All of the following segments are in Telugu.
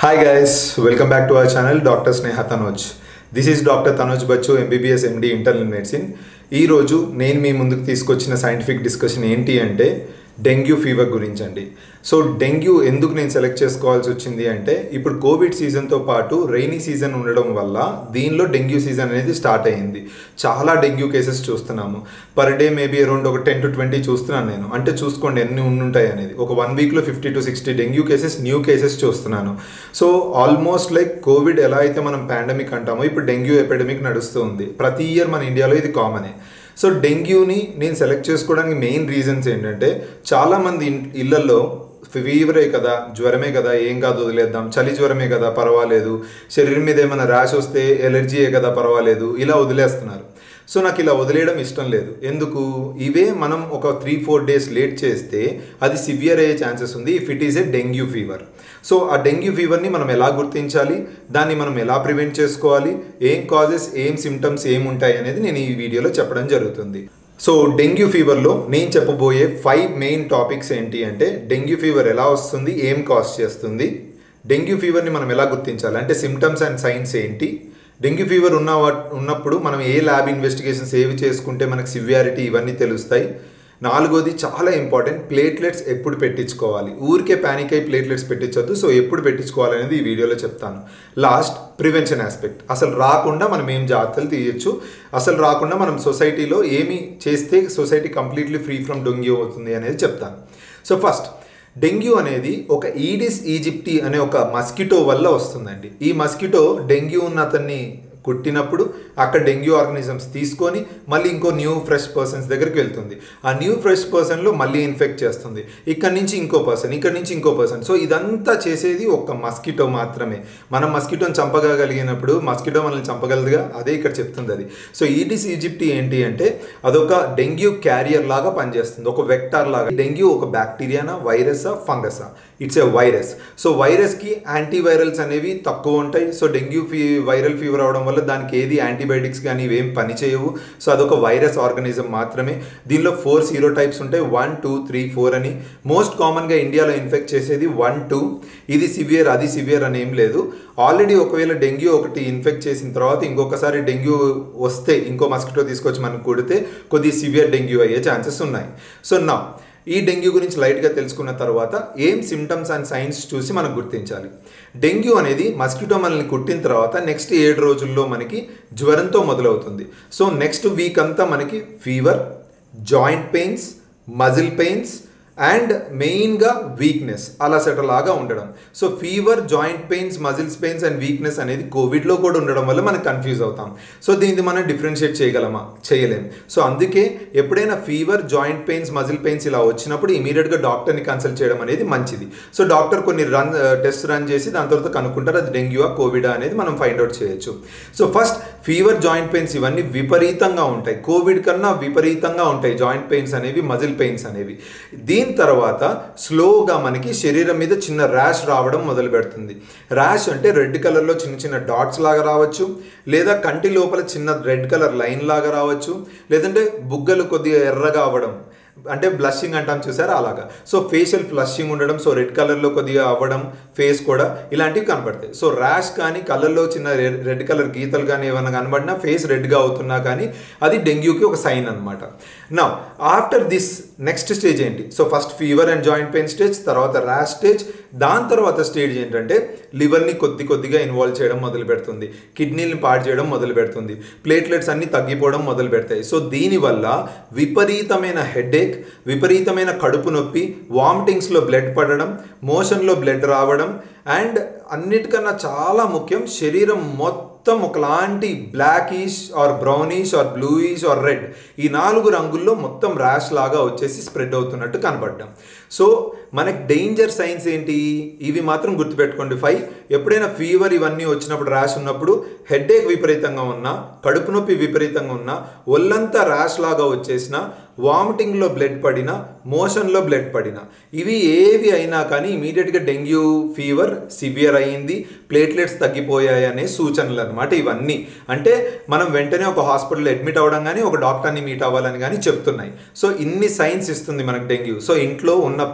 hi guys welcome back to our channel doctor Sneha Tanoj this is doctor Tanoj Bachu MBBS MD internal medicine ఈరోజు నేను మీ ముందుకు తీసుకొచ్చిన సైంటిఫిక్ డిస్కషన్ ఏంటి అంటే డెంగ్యూ ఫీవర్ గురించి అండి సో డెంగ్యూ ఎందుకు నేను సెలెక్ట్ చేసుకోవాల్సి వచ్చింది అంటే ఇప్పుడు కోవిడ్ సీజన్తో పాటు రైనీ సీజన్ ఉండడం వల్ల దీనిలో డెంగ్యూ సీజన్ అనేది స్టార్ట్ అయ్యింది చాలా డెంగ్యూ కేసెస్ చూస్తున్నాము పర్ డే మేబీ అరౌండ్ ఒక టెన్ టు ట్వంటీ చూస్తున్నాను నేను అంటే చూసుకోండి ఎన్ని ఉండుంటాయి అనేది ఒక వన్ వీక్లో fifty to sixty dengue cases new cases చూస్తున్నాను సో ఆల్మోస్ట్ లైక్ కోవిడ్ ఎలా అయితే మనం పాండమిక్ అంటామో ఇప్పుడు డెంగ్యూ ఎపిడమిక్ నడుస్తూ ఉంది ప్రతి ఇయర్ మన ఇండియాలో ఇది కామనే సో డెంగ్యూని నేను సెలెక్ట్ చేసుకోవడానికి మెయిన్ రీజన్స్ ఏంటంటే చాలామంది ఇన్- ఇళ్లలో ఫీవరే కదా జ్వరమే కదా ఏం కాదు వదిలేద్దాం చలి జ్వరమే కదా పర్వాలేదు శరీరం మీద ఏమైనా ర్యాష్ వస్తే ఎలర్జీయే కదా పర్వాలేదు ఇలా వదిలేస్తున్నారు సో నాకు ఇలా వదిలేయడం ఇష్టం లేదు ఎందుకు ఇవే మనం ఒక త్రీ ఫోర్ డేస్ లేట్ చేస్తే అది సివియర్ అయ్యే ఛాన్సెస్ ఉంది if it is a dengue fever so ఆ డెంగ్యూ ఫీవర్ని మనం ఎలా గుర్తించాలి దాన్ని మనం ఎలా ప్రివెంట్ చేసుకోవాలి ఏం కాజెస్ ఏం సిమ్టమ్స్ ఏం ఉంటాయి అనేది నేను ఈ వీడియోలో చెప్పడం జరుగుతుంది సో డెంగ్యూ ఫీవర్లో నేను చెప్పబోయే ఫైవ్ మెయిన్ టాపిక్స్ ఏంటి అంటే డెంగ్యూ ఫీవర్ ఎలా వస్తుంది ఏం కాజ్ చేస్తుంది డెంగ్యూ ఫీవర్ని మనం ఎలా గుర్తించాలి అంటే సిమ్టమ్స్ అండ్ సైన్స్ ఏంటి డెంగ్యూ ఫీవర్ ఉన్న వా- ఉన్నప్పుడు మనం ఏ ల్యాబ్ ఇన్వెస్టిగేషన్స్ ఏవి చేసుకుంటే మనకు సివియారిటీ ఇవన్నీ తెలుస్తాయి నాలుగోది చాలా ఇంపార్టెంట్ ప్లేట్లెట్స్ ఎప్పుడు పెట్టించుకోవాలి ఊరికే ప్యానిక్ అయి ప్లేట్లెట్స్ పెట్టించొద్దు సో ఎప్పుడు పెట్టించుకోవాలనేది ఈ వీడియోలో చెప్తాను లాస్ట్ ప్రివెన్షన్ ఆస్పెక్ట్ అసలు రాకుండా మనం ఏం జాగ్రత్తలు తీయచ్చు అసలు రాకుండా మనం సొసైటీలో ఏమి చేస్తే society completely free from dengue అవుతుంది అనేది చెప్తాను సో ఫస్ట్ డెంగ్యూ అనేది ఒక ఈడిస్ ఈజిప్టి అనే ఒక మస్కిటో వల్ల వస్తుందండి ఈ మస్కిటో డెంగ్యూ ఉన్న అతన్ని కుట్టినప్పుడు అక్కడ డెంగ్యూ ఆర్గనిజమ్స్ తీసుకొని మళ్ళీ ఇంకో న్యూ ఫ్రెష్ పర్సన్స్ దగ్గరికి వెళ్తుంది ఆ న్యూ ఫ్రెష్ పర్సన్లో మళ్ళీ ఇన్ఫెక్ట్ చేస్తుంది ఇక్కడ నుంచి ఇంకో పర్సన్ ఇక్కడ నుంచి ఇంకో పర్సన్ సో ఇదంతా చేసేది ఒక మస్కిటో మాత్రమే మనం మస్కిటోని చంపగలిగినప్పుడు మస్కిటో మనల్ని చంపగలదుగా అదే ఇక్కడ చెప్తుంది అది సో ఈడిస్ ఈజిప్టి ఏంటి అంటే అదొక డెంగ్యూ క్యారియర్ లాగా పనిచేస్తుంది ఒక వెక్టార్ లాగా డెంగ్యూ ఒక బ్యాక్టీరియానా వైరసా ఫంగసా ఇట్స్ ఏ వైరస్ సో వైరస్కి యాంటీవైరల్స్ అనేవి తక్కువ ఉంటాయి సో డెంగ్యూ ఫీ వైరల్ ఫీవర్ అవడం వల్ల దానికి ఏది యాంటీబయాటిక్స్ కానీ ఇవేం పనిచేయవు సో అదొక వైరస్ ఆర్గనిజం మాత్రమే దీనిలో ఫోర్ సీరో టైప్స్ ఉంటాయి వన్ టూ త్రీ ఫోర్ అని మోస్ట్ కామన్గా ఇండియాలో ఇన్ఫెక్ట్ చేసేది వన్ టూ ఇది సివియర్ అది సివియర్ అని ఏం లేదు ఆల్రెడీ ఒకవేళ డెంగ్యూ ఒకటి ఇన్ఫెక్ట్ చేసిన తర్వాత ఇంకొకసారి డెంగ్యూ వస్తే ఇంకో మస్కిటో తీసుకొచ్చి మనకు కొడితే కొద్ది సివియర్ డెంగ్యూ అయ్యే ఛాన్సెస్ ఉన్నాయి సో నా ఈ డెంగ్యూ గురించి లైట్గా తెలుసుకున్న తర్వాత ఏం సిమ్టమ్స్ అండ్ సైన్స్ చూసి మనం గుర్తించాలి డెంగ్యూ అనేది మస్కిటో మనల్ని కుట్టిన తర్వాత నెక్స్ట్ ఏడు రోజుల్లో మనకి జ్వరంతో మొదలవుతుంది సో నెక్స్ట్ వీక్ అంతా మనకి fever joint pains muscle pains and మెయిన్గా వీక్నెస్ అలసట లాగా ఉండడం so fever joint pains muscles pains and weakness అనేది కోవిడ్లో కూడా ఉండడం వల్ల మనం కన్ఫ్యూజ్ అవుతాం సో దీన్ని మనం డిఫరెన్షియేట్ చేయగలమా చేయలేం సో అందుకే ఎప్పుడైనా fever joint pains muscle pains ఇలా వచ్చినప్పుడు ఇమీడియట్గా డాక్టర్ని కన్సల్ట్ చేయడం అనేది మంచిది సో డాక్టర్ కొన్ని రన్ టెస్ట్ రన్ చేసి దాని తర్వాత కనుక్కుంటారు అది డెంగ్యూఆ కోవిడా అనేది మనం ఫైండ్ అవుట్ చేయొచ్చు so first fever joint pains ఇవన్నీ విపరీతంగా ఉంటాయి కోవిడ్ కన్నా విపరీతంగా ఉంటాయి జాయింట్ పెయిన్స్ అనేవి మజిల్ పెయిన్స్ అనేవి దీని తర్వాత స్లోగా మనకి శరీరం మీద చిన్న ర్యాష్ రావడం మొదలు పెడుతుంది ర్యాష్ అంటే రెడ్ కలర్లో చిన్న చిన్న డాట్స్ లాగా రావచ్చు లేదా కంటి లోపల చిన్న రెడ్ కలర్ లైన్ లాగా రావచ్చు లేదంటే బుగ్గలు కొద్దిగా ఎర్రగా అవ్వడం అంటే బ్లషింగ్ అంటాం చూసారా అలాగా సో ఫేషియల్ ఫ్లషింగ్ ఉండడం సో రెడ్ కలర్లో కొద్దిగా అవ్వడం ఫేస్ కూడా ఇలాంటివి కనపడతాయి సో ర్యాష్ కానీ కలర్లో చిన్న రెడ్ కలర్ గీతలు కానీ ఏమైనా కనబడినా ఫేస్ రెడ్గా అవుతున్నా కానీ అది డెంగ్యూకి ఒక సైన్ అనమాట నా ఆఫ్టర్ దిస్ నెక్స్ట్ స్టేజ్ ఏంటి so first fever and joint pain stage తర్వాత ర్యాష్ స్టేజ్ దాని తర్వాత స్టేజ్ ఏంటంటే లివర్ని కొద్ది కొద్దిగా ఇన్వాల్వ్ చేయడం మొదలు పెడుతుంది కిడ్నీని పాడు చేయడం మొదలు పెడుతుంది ప్లేట్లెట్స్ అన్ని తగ్గిపోవడం మొదలు పెడతాయి సో దీనివల్ల విపరీతమైన హెడేక్ విపరీతమైన కడుపు నొప్పి వామిటింగ్స్లో బ్లడ్ పడడం మోషన్లో బ్లడ్ రావడం అండ్ అన్నిటికన్నా చాలా ముఖ్యం శరీరం మొత్తం ఒకలాంటి blackish or brownish or bluish or red ఈ నాలుగు రంగుల్లో మొత్తం ర్యాష్ లాగా వచ్చేసి స్ప్రెడ్ అవుతున్నట్టు కనబడ్డాం సో మనకి డేంజర్ సైన్స్ ఏంటి ఇవి మాత్రం గుర్తుపెట్టుకోండి ఫైవ్ ఎప్పుడైనా ఫీవర్ ఇవన్నీ వచ్చినప్పుడు ర్యాష్ ఉన్నప్పుడు హెడేక్ విపరీతంగా ఉన్నా కడుపు నొప్పి విపరీతంగా ఉన్నా ఒళ్ళంతా ర్యాష్ లాగా వచ్చేసిన వామిటింగ్లో బ్లడ్ పడినా మోషన్లో బ్లడ్ పడినా ఇవి ఏవి అయినా కానీ ఇమీడియట్గా డెంగ్యూ ఫీవర్ సివియర్ అయ్యింది ప్లేట్లెట్స్ తగ్గిపోయాయి అనే సూచనలు అనమాట ఇవన్నీ అంటే మనం వెంటనే ఒక హాస్పిటల్లో అడ్మిట్ అవ్వడం కానీ ఒక డాక్టర్ని మీట్ అవ్వాలని కానీ చెప్తున్నాయి సో ఇన్ని సైన్స్ ఇస్తుంది మనకు డెంగ్యూ సో ఇంట్లో ఉన్న పిల్లలకు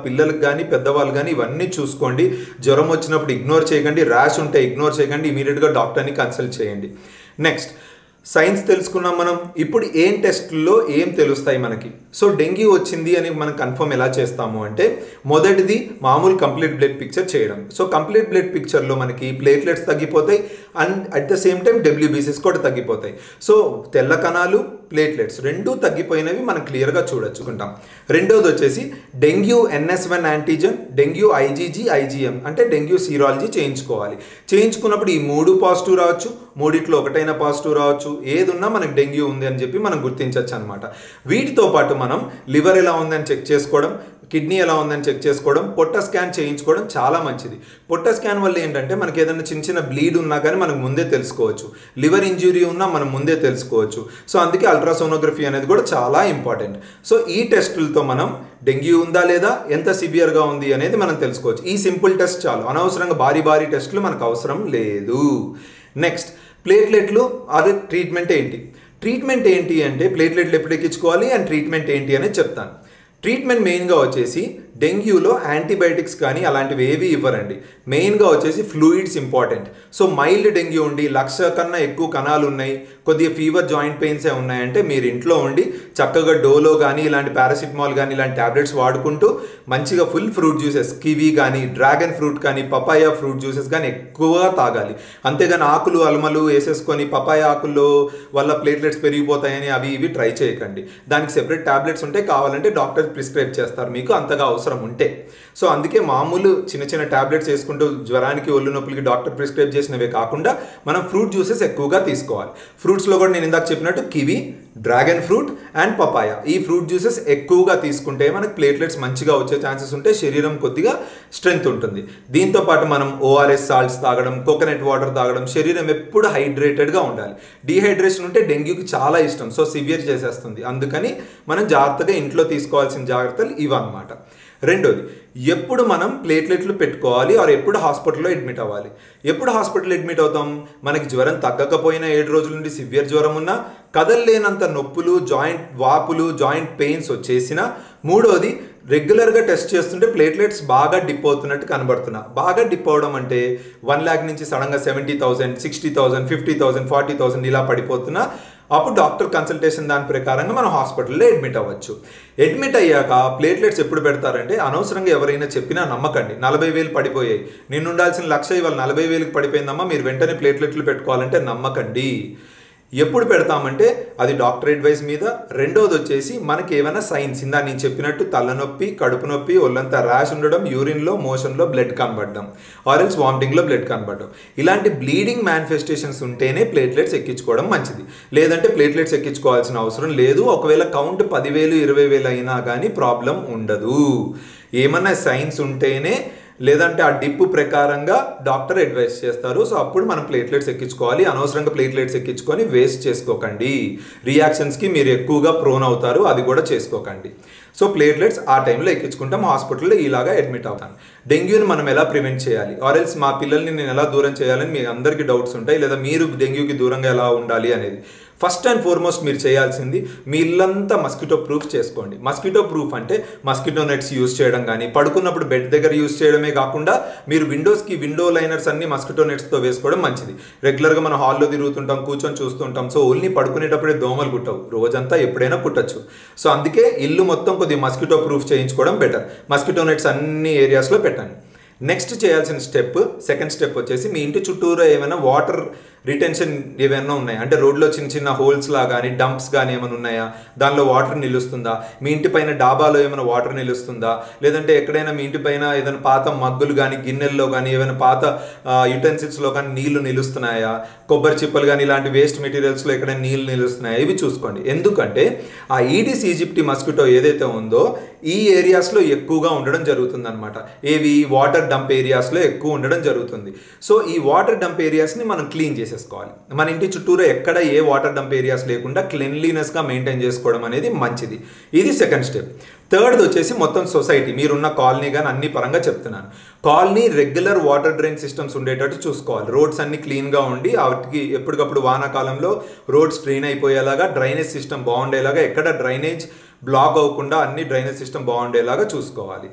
కానీ పెద్దవాళ్ళు కానీ ఇవన్నీ చూసుకోండి జ్వరం వచ్చినప్పుడు ఇగ్నోర్ చేయకండి ర్యాష్ ఉంటే ఇగ్నోర్ చేయకండి ఇమీడియట్గా డాక్టర్ని కన్సల్ట్ చేయండి నెక్స్ట్ సైన్స్ తెలుసుకున్నాం మనం ఇప్పుడు ఏం టెస్ట్లో ఏం తెలుస్తాయి మనకి సో డెంగ్యూ వచ్చింది అని మనం కన్ఫర్మ్ ఎలా చేస్తాము అంటే మొదటిది మామూలు కంప్లీట్ బ్లడ్ పిక్చర్ చేయడం సో కంప్లీట్ బ్లడ్ పిక్చర్లో మనకి ప్లేట్లెట్స్ తగ్గిపోతాయి and at the same time డబ్ల్యూబీసీస్ కూడా తగ్గిపోతాయి సో తెల్ల కణాలు ప్లేట్లెట్స్ రెండూ తగ్గిపోయినవి మనం క్లియర్గా చూడొచ్చుకుంటాం రెండోది వచ్చేసి dengue NS one antigen dengue IgG IgM అంటే డెంగ్యూ సీరాలజీ చేయించుకోవాలి చేయించుకున్నప్పుడు ఈ మూడు పాజిటివ్ రావచ్చు మూడిట్లో ఒకటైనా పాజిటివ్ రావచ్చు ఏది ఉన్నా మనకు డెంగ్యూ ఉంది అని చెప్పి మనం గుర్తించవచ్చు అనమాట వీటితో పాటు మనం లివర్ ఎలా ఉందని చెక్ చేసుకోవడం కిడ్నీ ఎలా ఉందని చెక్ చేసుకోవడం పొట్ట స్కాన్ చేయించుకోవడం చాలా మంచిది పొట్ట స్కాన్ వల్ల ఏంటంటే మనకి ఏదైనా చిన్న చిన్న బ్లీడ్ ఉన్నా కానీ మనకు ముందే తెలుసుకోవచ్చు లివర్ ఇంజురీ ఉన్నా మనం ముందే తెలుసుకోవచ్చు సో అందుకే అల్ట్రాసోనోగ్రఫీ అనేది కూడా చాలా ఇంపార్టెంట్ సో ఈ టెస్టులతో మనం డెంగ్యూ ఉందా లేదా ఎంత సివియర్గా ఉంది అనేది మనం తెలుసుకోవచ్చు ఈ సింపుల్ టెస్ట్ చాలు అనవసరంగా భారీ భారీ టెస్టులు మనకు అవసరం లేదు నెక్స్ట్ ప్లేట్లెట్లు అది ట్రీట్మెంట్ ఏంటి ట్రీట్మెంట్ ఏంటి అంటే ప్లేట్లెట్లు ఎప్పుడు ఎక్కించుకోవాలి అండ్ ట్రీట్మెంట్ ఏంటి అనేది చెప్తాను ట్రీట్మెంట్ మెయిన్గా వచ్చేసి డెంగ్యూలో యాంటీబయాటిక్స్ కానీ అలాంటివి ఏవి ఇవ్వరండి మెయిన్గా వచ్చేసి fluids important so mild dengue ఉండి లక్ష కన్నా ఎక్కువ కణాలు ఉన్నాయి కొద్దిగా ఫీవర్ జాయింట్ పెయిన్సే ఉన్నాయంటే మీరు ఇంట్లో ఉండి చక్కగా డోలో కానీ ఇలాంటి పారాసిటమాల్ కానీ ఇలాంటి ట్యాబ్లెట్స్ వాడుకుంటూ మంచిగా ఫుల్ ఫ్రూట్ జ్యూసెస్ కివీ కానీ డ్రాగన్ ఫ్రూట్ కానీ పపాయ ఫ్రూట్ జ్యూసెస్ కానీ ఎక్కువగా తాగాలి అంతేగాని ఆకులు అలమలు వేసేసుకొని పపాయ ఆకుల్లో వల్ల ప్లేట్లెట్స్ పెరిగిపోతాయని అవి ఇవి ట్రై చేయకండి దానికి సెపరేట్ ట్యాబ్లెట్స్ ఉంటే కావాలంటే డాక్టర్ ప్రిస్క్రైబ్ చేస్తారు మీకు అంతగా అవసరం ఉంటే సో అందుకే మామూలు చిన్న చిన్న ట్యాబ్లెట్స్ వేసుకుంటూ జ్వరానికి ఒళ్ళు నొప్పులకి డాక్టర్ ప్రిస్క్రైబ్ చేసినవే కాకుండా మనం ఫ్రూట్ జ్యూసెస్ ఎక్కువగా తీసుకోవాలి ఫ్రూట్స్లో కూడా నేను ఇందాక చెప్పినట్టు kiwi dragon fruit and papaya ఈ ఫ్రూట్ జ్యూసెస్ ఎక్కువగా తీసుకుంటే మనకి ప్లేట్లెట్స్ మంచిగా వచ్చే ఛాన్సెస్ ఉంటే శరీరం కొద్దిగా స్ట్రెంగ్త్ ఉంటుంది దీంతో పాటు మనం ఓఆర్ఎస్ సాల్ట్స్ తాగడం కోకోనట్ వాటర్ తాగడం శరీరం ఎప్పుడు హైడ్రేటెడ్గా ఉండాలి డీహైడ్రేషన్ ఉంటే డెంగ్యూకి చాలా ఇష్టం సో సివియర్ చేసేస్తుంది అందుకని మనం జాగ్రత్తగా ఇంట్లో తీసుకోవాల్సిన జాగ్రత్తలు ఇవన్నమాట రెండోది ఎప్పుడు మనం ప్లేట్లెట్లు పెట్టుకోవాలి ఆర్ ఎప్పుడు హాస్పిటల్లో అడ్మిట్ అవ్వాలి ఎప్పుడు హాస్పిటల్ అడ్మిట్ అవుతాం మనకి జ్వరం తగ్గకపోయినా ఏడు రోజుల నుండి సివియర్ జ్వరం ఉన్నా కదలలేనంత నొప్పులు జాయింట్ వాపులు జాయింట్ పెయిన్స్ వచ్చేసిన మూడోది రెగ్యులర్గా టెస్ట్ చేస్తుంటే ప్లేట్లెట్స్ బాగా డిప్ అవుతున్నట్టు కనబడుతున్నా బాగా డిప్ అవడం అంటే వన్ ల్యాక్ నుంచి సడన్గా seventy thousand sixty thousand fifty thousand forty thousand ఇలా పడిపోతున్నా అప్పుడు డాక్టర్ కన్సల్టేషన్ దాని ప్రకారంగా మనం హాస్పిటల్లో అడ్మిట్ అవ్వచ్చు అడ్మిట్ అయ్యాక ప్లేట్లెట్స్ ఎప్పుడు పెడతారంటే అనవసరంగా ఎవరైనా చెప్పినా నమ్మకండి నలభై వేలు పడిపోయాయి నేను ఉండాల్సిన లక్ష ఇవాళ నలభై వేలకు పడిపోయిందమ్మా మీరు వెంటనే ప్లేట్లెట్లు పెట్టుకోవాలంటే నమ్మకండి ఎప్పుడు పెడతామంటే అది డాక్టర్ అడ్వైస్ మీద రెండోది వచ్చేసి మనకి ఏమైనా సైన్స్ ఇందా నేను చెప్పినట్టు తలనొప్పి కడుపు నొప్పి ఒళ్ళంతా ర్యాష్ ఉండడం యూరిన్లో మోషన్లో బ్లడ్ కనబడడం ఆరెల్స్ వామిటింగ్లో బ్లడ్ కనబడడం ఇలాంటి బ్లీడింగ్ మేనిఫెస్టేషన్స్ ఉంటేనే ప్లేట్లెట్స్ ఎక్కించుకోవడం మంచిది లేదంటే ప్లేట్లెట్స్ ఎక్కించుకోవాల్సిన అవసరం లేదు ఒకవేళ కౌంట్ పదివేలు ఇరవై వేలు అయినా కానీ ప్రాబ్లం ఉండదు ఏమన్నా సైన్స్ ఉంటేనే లేదంటే ఆ డిప్పు ప్రకారంగా డాక్టర్ అడ్వైస్ చేస్తారు సో అప్పుడు మనం ప్లేట్లెట్స్ ఎక్కించుకోవాలి అనవసరంగా ప్లేట్లెట్స్ ఎక్కించుకొని వేస్ట్ చేసుకోకండి రియాక్షన్స్కి మీరు ఎక్కువగా ప్రోన్ అవుతారు అది కూడా చేసుకోకండి సో ప్లేట్లెట్స్ ఆ టైంలో ఎక్కించుకుంటాం హాస్పిటల్లో ఇలాగా అడ్మిట్ అవుతాను డెంగ్యూని మనం ఎలా ప్రివెంట్ చేయాలి ఆర్ఎల్స్ మా పిల్లల్ని నేను ఎలా దూరం చేయాలని మీ అందరికీ డౌట్స్ ఉంటాయి లేదా మీరు డెంగ్యూకి దూరంగా ఎలా ఉండాలి అనేది ఫస్ట్ అండ్ ఫార్మోస్ట్ మీరు చేయాల్సింది మీ ఇల్లంతా మస్కిటో ప్రూఫ్ చేసుకోండి మస్కిటో ప్రూఫ్ అంటే మస్కిటో నెట్స్ యూస్ చేయడం కానీ పడుకున్నప్పుడు బెడ్ దగ్గర యూస్ చేయడమే కాకుండా మీరు విండోస్కి విండో లైనర్స్ అన్ని మస్కిటో నెట్స్తో వేసుకోవడం మంచిది రెగ్యులర్గా మనం హాల్లో తిరుగుతుంటాం కూర్చొని చూస్తుంటాం సో ఓన్లీ పడుకునేటప్పుడే దోమలు కుట్టవు రోజంతా ఎప్పుడైనా కుట్టచ్చు సో అందుకే ఇల్లు మొత్తం కొద్దిగా మస్కిటో ప్రూఫ్ చేయించుకోవడం బెటర్ మస్కిటో నెట్స్ అన్ని ఏరియాస్లో పెట్టండి నెక్స్ట్ చేయాల్సిన స్టెప్ సెకండ్ స్టెప్ వచ్చేసి మీ ఇంటి చుట్టూరు ఏమైనా వాటర్ రిటెన్షన్ ఏమైనా ఉన్నాయా అంటే రోడ్లో చిన్న చిన్న హోల్స్ లా కానీ డంప్స్ కానీ ఏమైనా ఉన్నాయా దానిలో వాటర్ నిలుస్తుందా మీ ఇంటి పైన డాబాలో ఏమైనా వాటర్ నిలుస్తుందా లేదంటే ఎక్కడైనా మీ ఇంటి పైన ఏదైనా పాత మగ్గులు కానీ గిన్నెల్లో కానీ ఏమైనా పాత యుటెన్సిల్స్లో కానీ నీళ్లు నిలుస్తున్నాయా కొబ్బరి చిప్పలు కానీ ఇలాంటి వేస్ట్ మెటీరియల్స్లో ఎక్కడైనా నీళ్లు నిలుస్తున్నాయా ఇవి చూసుకోండి ఎందుకంటే ఆ ఈడిస్ ఈజిప్టి మస్కిటో ఏదైతే ఉందో ఈ ఏరియాస్లో ఎక్కువగా ఉండడం జరుగుతుంది అనమాట ఏవి వాటర్ డంప్ ఏరియాస్లో ఎక్కువ ఉండడం జరుగుతుంది సో ఈ వాటర్ డంప్ ఏరియాస్ని మనం క్లీన్ చేసేసుకోవాలి మన ఇంటి చుట్టూరు ఎక్కడ ఏ వాటర్ డంప్ ఏరియాస్ లేకుండా క్లెన్లీనెస్గా మెయింటైన్ చేసుకోవడం అనేది మంచిది ఇది సెకండ్ స్టెప్ థర్డ్ వచ్చేసి మొత్తం సొసైటీ మీరున్న కాలనీ కానీ అన్ని పరంగా చెప్తున్నాను colony regular water drain systems ఉండేటట్టు చూసుకోవాలి రోడ్స్ అన్ని క్లీన్గా ఉండి వాటికి ఎప్పటికప్పుడు వానాకాలంలో రోడ్స్ డ్రైన్ అయిపోయేలాగా డ్రైనేజ్ సిస్టమ్ బాగుండేలాగా ఎక్కడ డ్రైనేజ్ బ్లాక్ అవ్వకుండా అన్ని డ్రైనేజ్ సిస్టమ్ బాగుండేలాగా చూసుకోవాలి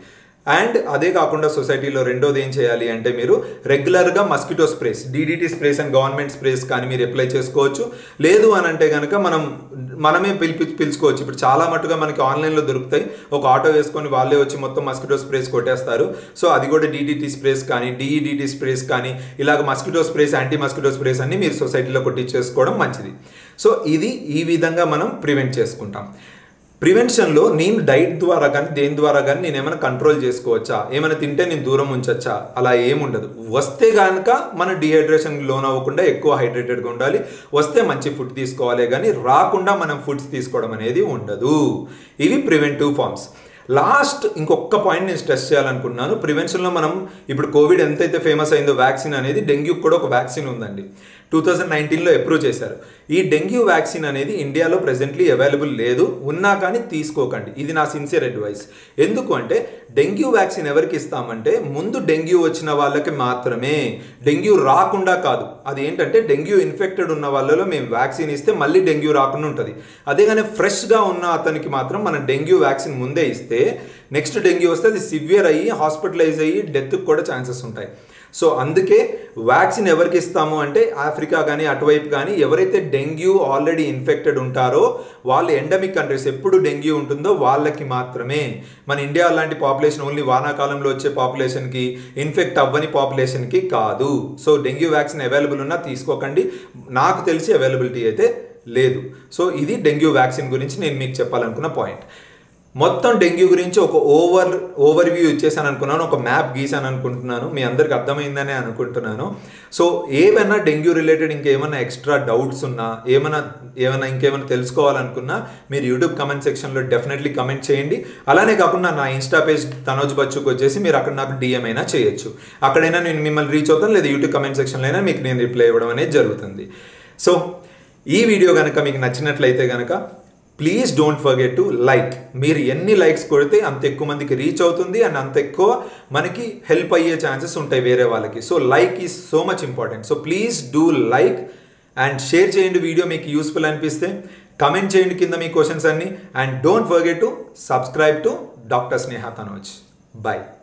అండ్ అదే కాకుండా సొసైటీలో రెండోది ఏం చేయాలి అంటే మీరు రెగ్యులర్గా mosquito sprays DDT sprays and government sprays కానీ మీరు అప్లై చేసుకోవచ్చు లేదు అని అంటే కనుక మనం మనమే పిలిపి పిలుచుకోవచ్చు ఇప్పుడు చాలా మటుగా మనకి ఆన్లైన్లో దొరుకుతాయి ఒక ఆటో వేసుకొని వాళ్ళే వచ్చి మొత్తం మస్కిటో స్ప్రేస్ కొట్టేస్తారు సో అది కూడా డీడీటీ స్ప్రేస్ కానీ డిఈడిటీ స్ప్రేస్ కానీ ఇలాగ mosquito sprays anti mosquito sprays అన్ని మీరు సొసైటీలో కొట్టించేసుకోవడం మంచిది సో ఇది ఈ విధంగా మనం ప్రివెంట్ చేసుకుంటాం ప్రివెన్షన్లో నేను డైట్ ద్వారా కానీ దేని ద్వారా కానీ నేను ఏమైనా కంట్రోల్ చేసుకోవచ్చా ఏమైనా తింటే నేను దూరం ఉంచచ్చా అలా ఏముండదు వస్తే కనుక మన డిహైడ్రేషన్ లోన్ అవ్వకుండా ఎక్కువ హైడ్రేటెడ్గా ఉండాలి వస్తే మంచి ఫుడ్ తీసుకోవాలి కానీ రాకుండా మనం ఫుడ్స్ తీసుకోవడం అనేది ఉండదు ఇవి ప్రివెంటివ్ ఫార్మ్స్ లాస్ట్ ఇంకొక పాయింట్ నేను స్ట్రెస్ చేయాలనుకుంటున్నాను ప్రివెన్షన్లో మనం ఇప్పుడు కోవిడ్ ఎంతైతే ఫేమస్ అయిందో వ్యాక్సిన్ అనేది డెంగ్యూ కూడా ఒక వ్యాక్సిన్ ఉందండి టూ థౌజండ్ నైన్టీన్లో అప్రూవ్ చేశారు ఈ డెంగ్యూ వ్యాక్సిన్ అనేది ఇండియాలో ప్రెసెంట్లీ అవైలబుల్ లేదు ఉన్నా కానీ తీసుకోకండి ఇది నా సిన్సియర్ అడ్వైస్ ఎందుకు అంటే డెంగ్యూ వ్యాక్సిన్ ఎవరికి ఇస్తామంటే ముందు డెంగ్యూ వచ్చిన వాళ్ళకి మాత్రమే డెంగ్యూ రాకుండా కాదు అది ఏంటంటే డెంగ్యూ ఇన్ఫెక్టెడ్ ఉన్న వాళ్ళలో మేము వ్యాక్సిన్ ఇస్తే మళ్ళీ డెంగ్యూ రాకుండా ఉంటుంది అదే కానీ ఫ్రెష్గా ఉన్న అతనికి మాత్రం మనం డెంగ్యూ వ్యాక్సిన్ ముందే ఇస్తే నెక్స్ట్ డెంగ్యూ వస్తే అది సివియర్ అయ్యి హాస్పిటలైజ్ అయ్యి డెత్కి కూడా ఛాన్సెస్ ఉంటాయి సో అందుకే వ్యాక్సిన్ ఎవరికి ఇస్తాము అంటే ఆఫ్రికా కానీ అటువైపు కానీ ఎవరైతే డెంగ్యూ ఆల్రెడీ ఇన్ఫెక్టెడ్ ఉంటారో వాళ్ళు ఎండమిక్ కంట్రీస్ ఎప్పుడు డెంగ్యూ ఉంటుందో వాళ్ళకి మాత్రమే మన ఇండియా లాంటి పాపులేషన్ ఓన్లీ వానాకాలంలో వచ్చే పాపులేషన్కి ఇన్ఫెక్ట్ అవ్వని పాపులేషన్కి కాదు సో డెంగ్యూ వ్యాక్సిన్ అవైలబుల్ ఉన్నా తీసుకోకండి నాకు తెలిసి అవైలబిలిటీ అయితే లేదు సో ఇది డెంగ్యూ వ్యాక్సిన్ గురించి నేను మీకు చెప్పాలనుకున్న పాయింట్ మొత్తం డెంగ్యూ గురించి ఒక ఓవర్ ఓవర్ వ్యూ ఇచ్చేసాను అనుకున్నాను ఒక మ్యాప్ గీసాను అనుకుంటున్నాను మీ అందరికి అర్థమైందనే అనుకుంటున్నాను సో ఏమైనా డెంగ్యూ రిలేటెడ్ ఇంకేమైనా ఎక్స్ట్రా డౌట్స్ ఉన్నా ఏమైనా ఏమైనా ఇంకేమైనా తెలుసుకోవాలనుకున్నా మీరు యూట్యూబ్ కమెంట్ సెక్షన్లో డెఫినెట్లీ కమెంట్ చేయండి అలానే కాకుండా నా ఇన్స్టా పేజ్ తనోజ్ బచ్చుకు వచ్చేసి మీరు అక్కడ నాకు డిఎం అయినా చేయొచ్చు అక్కడైనా నేను మిమ్మల్ని రీచ్ అవుతాను లేదా యూట్యూబ్ కమెంట్ సెక్షన్లో అయినా మీకు నేను రిప్లై ఇవ్వడం అనేది జరుగుతుంది సో ఈ వీడియో కనుక మీకు నచ్చినట్లయితే కనుక please don't forget to like మీరు ఎన్ని లైక్స్ కొడితే అంత ఎక్కువ మందికి రీచ్ అవుతుంది అండ్ అంత ఎక్కువ మనకి హెల్ప్ అయ్యే ఛాన్సెస్ ఉంటాయి వేరే వాళ్ళకి so like is so much important so please do like and share చేయండి వీడియో మీకు యూస్ఫుల్ అనిపిస్తే కమెంట్ చేయండి కింద మీ క్వశ్చన్స్ అన్ని and don't forget to subscribe to doctor Sneha Tanoj bye